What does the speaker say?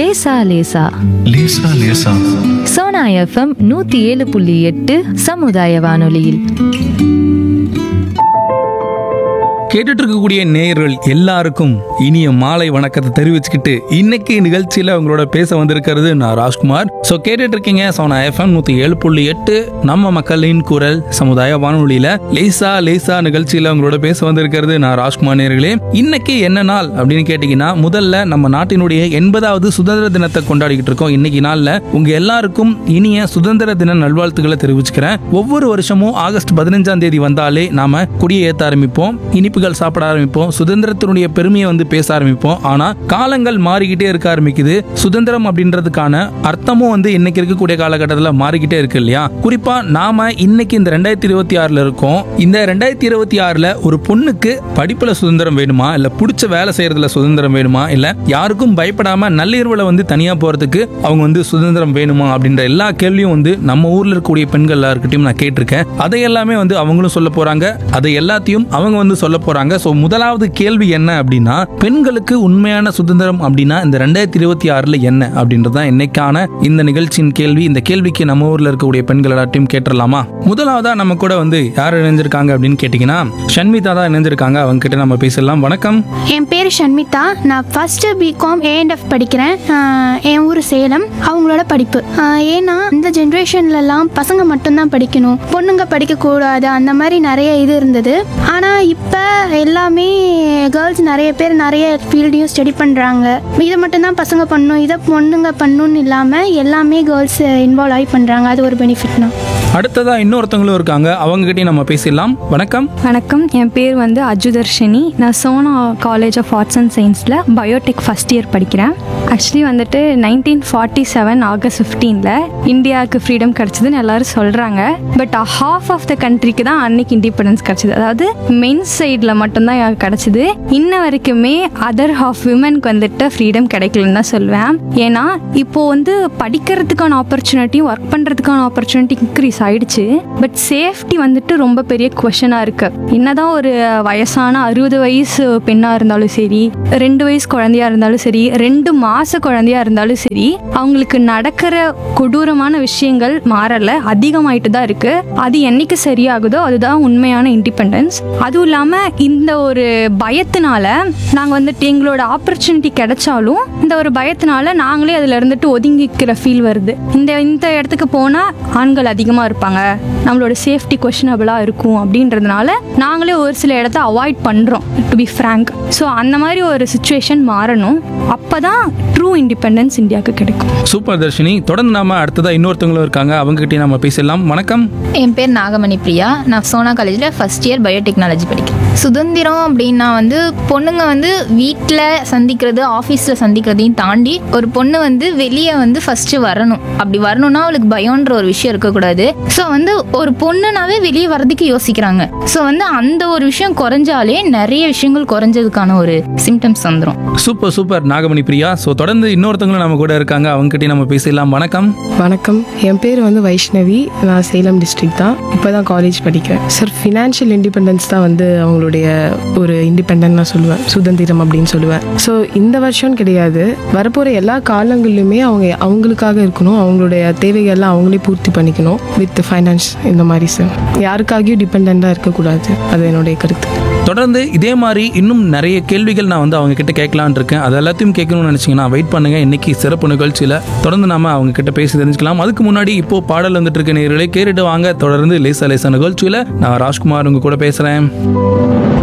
லேசா லேசா லேசா லேசா சோனா எஃப்எம் நூத்தி ஏழு புள்ளி எட்டு சமுதாய வானொலியில் கேட்டுட்டு இருக்கக்கூடிய நேயர்கள் எல்லாருக்கும் இனிய மாலை வணக்கத்தை தெரிவிச்சுக்கிட்டு இன்னைக்கு நிகழ்ச்சியில உங்களோட பேச வந்திருக்கிறது நான் ராஜ்குமார் ஸோ கேட்டுட்டு இருக்கீங்க சோனா எஃப்எம் நூத்தி ஏழு புள்ளி எட்டு நம்ம மக்களின் குரல் சமுதாய வானொலியில லேசா லேசா நிகழ்ச்சியில உங்களோட பேச வந்திருக்கிறது நான் ராஜ்குமார் நேர்களே இன்னைக்கு என்ன நாள் அப்படின்னு கேட்டீங்கன்னா முதல்ல நம்ம நாட்டினுடைய எண்பதாவது சுதந்திர தினத்தை கொண்டாடிக்கிட்டு இருக்கோம் இன்னைக்கு நாள்ல உங்க எல்லாருக்கும் இனிய சுதந்திர தின நல்வாழ்த்துக்களை தெரிவிச்சுக்கிறேன் ஒவ்வொரு வருஷமும் ஆகஸ்ட் பதினஞ்சாம் தேதி வந்தாலே நாம கொடியை ஏத்த ஆரம்பிப்போம் இனிப்புகள் சாப்பிட ஆரம்பிப்போம் சுதந்திரத்தினுடைய பெருமையை வந்து பேச ஆரம்பிப்போம் ஆனா காலங்கள் மாறிக்கிட்டே இருக்க ஆரம்பிக்குது சுதந்திரம் அப்படின்றதுக்கான அர்த்தமும் வந்து இன்னைக்கு இருக்கக்கூடிய காலகட்டத்தில் மாறிக்கிட்டே இருக்கு இல்லையா குறிப்பா நாம இன்னைக்கு இந்த ரெண்டாயிரத்தி இருபத்தி ஆறுல இருக்கோம் இந்த ரெண்டாயிரத்தி இருபத்தி ஆறுல ஒரு பொண்ணுக்கு படிப்புல சுதந்திரம் வேணுமா இல்ல பிடிச்ச வேலை செய்யறதுல சுதந்திரம் வேணுமா இல்ல யாருக்கும் பயப்படாம நள்ளிரவுல வந்து தனியா போறதுக்கு அவங்க வந்து சுதந்திரம் வேணுமா அப்படின்ற எல்லா கேள்வியும் வந்து நம்ம ஊர்ல இருக்கக்கூடிய பெண்கள் எல்லாருக்கிட்டையும் நான் கேட்டிருக்கேன் அதை எல்லாமே வந்து அவங்களும் சொல்ல போறாங்க அதை எல்லாத்தையும் அவங்க வந்து சொல்ல போறாங்க ஸோ முதலாவது கேள்வி என்ன அப்படின்னா பெண்களுக்கு உண்மையான சுதந்திரம் அப்படின்னா இந்த ரெண்டாயிரத்தி இருபத்தி ஆறுல என்ன அப்படின்றது தான் இன்னைக்கான இந்த நிகழ்ச்சியின் கேள்வி இந்த கேள்விக்கு நம்ம ஊர்ல இருக்கக்கூடிய பெண்கள் எல்லாத்தையும் கேட்டுடலாமா முதலாவதா நம்ம கூட வந்து யார் இணைஞ்சிருக்காங்க அப்படின்னு கேட்டீங்கன்னா ஷண்மிதா தான் இணைஞ்சிருக்காங்க அவங்க கிட்ட நம்ம பேசலாம் வணக்கம் என் பேர் ஷண்மிதா நான் ஃபஸ்ட்டு பிகாம் ஏஎன்எஃப் படிக்கிறேன் ஆஹ் என் ஊர் சேலம் அவங்களோட படிப்பு ஆஹ் ஏன்னா இந்த ஜென்ரேஷன்லலாம் பசங்க மட்டும்தான் படிக்கணும் பொண்ணுங்க படிக்கக்கூடாது அந்த மாதிரி நிறைய இது இருந்தது ஆனால் இப்போ எல்லாமே கேர்ள்ஸ் நிறைய பேர் நிறைய ஃபீல்டையும் ஸ்டடி பண்ணுறாங்க இதை மட்டும்தான் பசங்க பண்ணணும் இதை பொண்ணுங்க பண்ணணும்னு இல்லாமல் எல்லாமே கேர்ள்ஸ் இன்வால்வ் ஆகி பண்ணுறாங்க அது ஒரு பெனிஃபிட்னா அடுத்ததா இன்னொருத்தவங்களும் இருக்காங்க அவங்க கிட்டயும் நம்ம பேசிடலாம் வணக்கம் வணக்கம் என் பேர் வந்து அஜுதர்ஷினி நான் Sona college of arts and சயின்ஸில் பயோடெக் ஃபஸ்ட் இயர் படிக்கிறேன் ஆக்சுவலி வந்துட்டு நைன்டீன் ஃபார்ட்டி செவன் ஆகஸ்ட் ஃபிஃப்டீனில் இந்தியாவுக்கு ஃப்ரீடம் கிடச்சிதுன்னு எல்லாரும் சொல்கிறாங்க பட் ஹாஃப் ஆஃப் த கண்ட்ரிக்கு தான் அன்னைக்கு இண்டிபெண்டன்ஸ் கிடச்சிது அதாவது மெயின் சைடில் மட்டும்தான் எனக்கு கிடச்சிது இன்ன வரைக்குமே அதர் ஹாஃப் விமனுக்கு வந்துட்டு ஃப்ரீடம் கிடைக்கலன்னு தான் சொல்லுவேன் ஏன்னா இப்போ வந்து படிக்கிறதுக்கான ஆப்பர்ச்சுனிட்டியும் ஒர்க் பண்ணுறதுக்கான ஆப்பர்ச்சுனிட்டி இன்க்ரீஸ் ஆயிடுச்சு பட் சேஃப்டி வந்துட்டு ரொம்ப பெரிய கொஷனாக இருக்கு என்னதான் ஒரு வயசான அறுபது வயசு பெண்ணாக இருந்தாலும் சரி ரெண்டு வயசு குழந்தையா இருந்தாலும் சரி ரெண்டு மாச குழந்தையா இருந்தாலும் சரி அவங்களுக்கு நடக்கிற கொடூரமான விஷயங்கள் மாறல அதிகமாயிட்டு தான் இருக்கு அது என்னைக்கு சரியாகுதோ அதுதான் உண்மையான இண்டிபெண்டன்ஸ் அதுவும் இல்லாம இந்த ஒரு பயத்தினால நாங்க வந்துட்டு எங்களோட ஆப்பர்ச்சுனிட்டி கிடைச்சாலும் இந்த ஒரு பயத்தினால நாங்களே அதுல இருந்துட்டு ஒதுங்கிக்கிற ஃபீல் வருது இந்த இந்த இடத்துக்கு போனா ஆண்கள் அதிகமா இருப்பாங்க நம்மளோட சேஃப்டி கொஷனபிளா இருக்கும் அப்படின்றதுனால நாங்களே ஒரு சில இடத்த அவாய்ட் பண்றோம் டு பி ஃப்ரேங்க் ஸோ அந்த மாதிரி ஒரு சுச்சுவேஷன் மாறணும் அப்பதான் ட்ரூ இண்டிபெண்டன்ஸ் இந்தியாவுக்கு கிடைக்கும் சூப்பர் தர்ஷினி தொடர்ந்து நாம அடுத்ததா இன்னொருத்தவங்களும் இருக்காங்க அவங்க கிட்டயும் நம்ம பேசலாம் வணக்கம் என் பேர் நாகமணி பிரியா நான் சோனா காலேஜில் ஃபஸ்ட் இயர் பயோடெக்னாலஜி படிக்கிறேன் சுதந்திரம் அப்படின்னா வந்து பொண்ணுங்க வந்து வீட்டில் சந்திக்கிறது ஆஃபீஸில் சந்திக்கிறதையும் தாண்டி ஒரு பொண்ணு வந்து வெளியே வந்து ஃபஸ்ட்டு வரணும் அப்படி வரணும்னா அவளுக்கு பயம்ன்ற ஒரு விஷயம் இருக்கக்கூடாது ஸோ வந்து ஒரு பொண்ணுனாவே வெளியே வர்றதுக்கு யோசிக்கிறாங்க ஸோ வந்து அந்த ஒரு விஷயம் குறைஞ்சாலே நிறைய விஷயங்கள் குறைஞ்சதுக்கான ஒரு சிம்டம்ஸ் வந்துடும் super super Nagamani Priya so தொடர்ந்து இன்னொருத்தவங்களும் நம்ம கூட இருக்காங்க அவங்க கிட்டயும் நம்ம பேசலாம் வணக்கம் வணக்கம் என் பேர் வந்து வைஷ்ணவி நான் சேலம் டிஸ்ட்ரிக்ட் தான் இப்போ தான் காலேஜ் படிக்கிறேன் சார் ஃபினான்ஷியல் இண்டிபெண்டன்ஸ் தான் வந்து அவங்களுடைய ஒரு இண்டிபெண்டன்ட் நான் சொல்லுவேன் சுதந்திரம் அப்படின்னு சொல்லுவேன் ஸோ இந்த வருஷம் கிடையாது வரப்போகிற எல்லா காலங்களிலுமே அவங்க அவங்களுக்காக இருக்கணும் அவங்களுடைய தேவைகள்லாம் அவங்களே பூர்த்தி பண்ணிக்கணும் வித் ஃபைனான்ஸ் இந்த மாதிரி சார் யாருக்காகவும் டிபெண்ட்டாக இருக்கக்கூடாது அது என்னுடைய கருத்து தொடர்ந்து இதே மாதிரி இன்னும் நிறைய கேள்விகள் நான் வந்து அவங்க கிட்ட கேட்கலான் இருக்கேன் அது எல்லாத்தையும் கேட்கணும்னு நினைச்சீங்கன்னா வெயிட் பண்ணுங்க இன்னைக்கு சிறப்பு நிகழ்ச்சியில தொடர்ந்து நாம அவங்க கிட்ட பேசி தெரிஞ்சுக்கலாம் அதுக்கு முன்னாடி இப்போ பாடல் வந்துட்டு இருக்க நேர்களே கேட்டுட்டு வாங்க தொடர்ந்து லேசா லேசா நிகழ்ச்சியில நான் ராஜ்குமார் உங்க கூட பேசுறேன்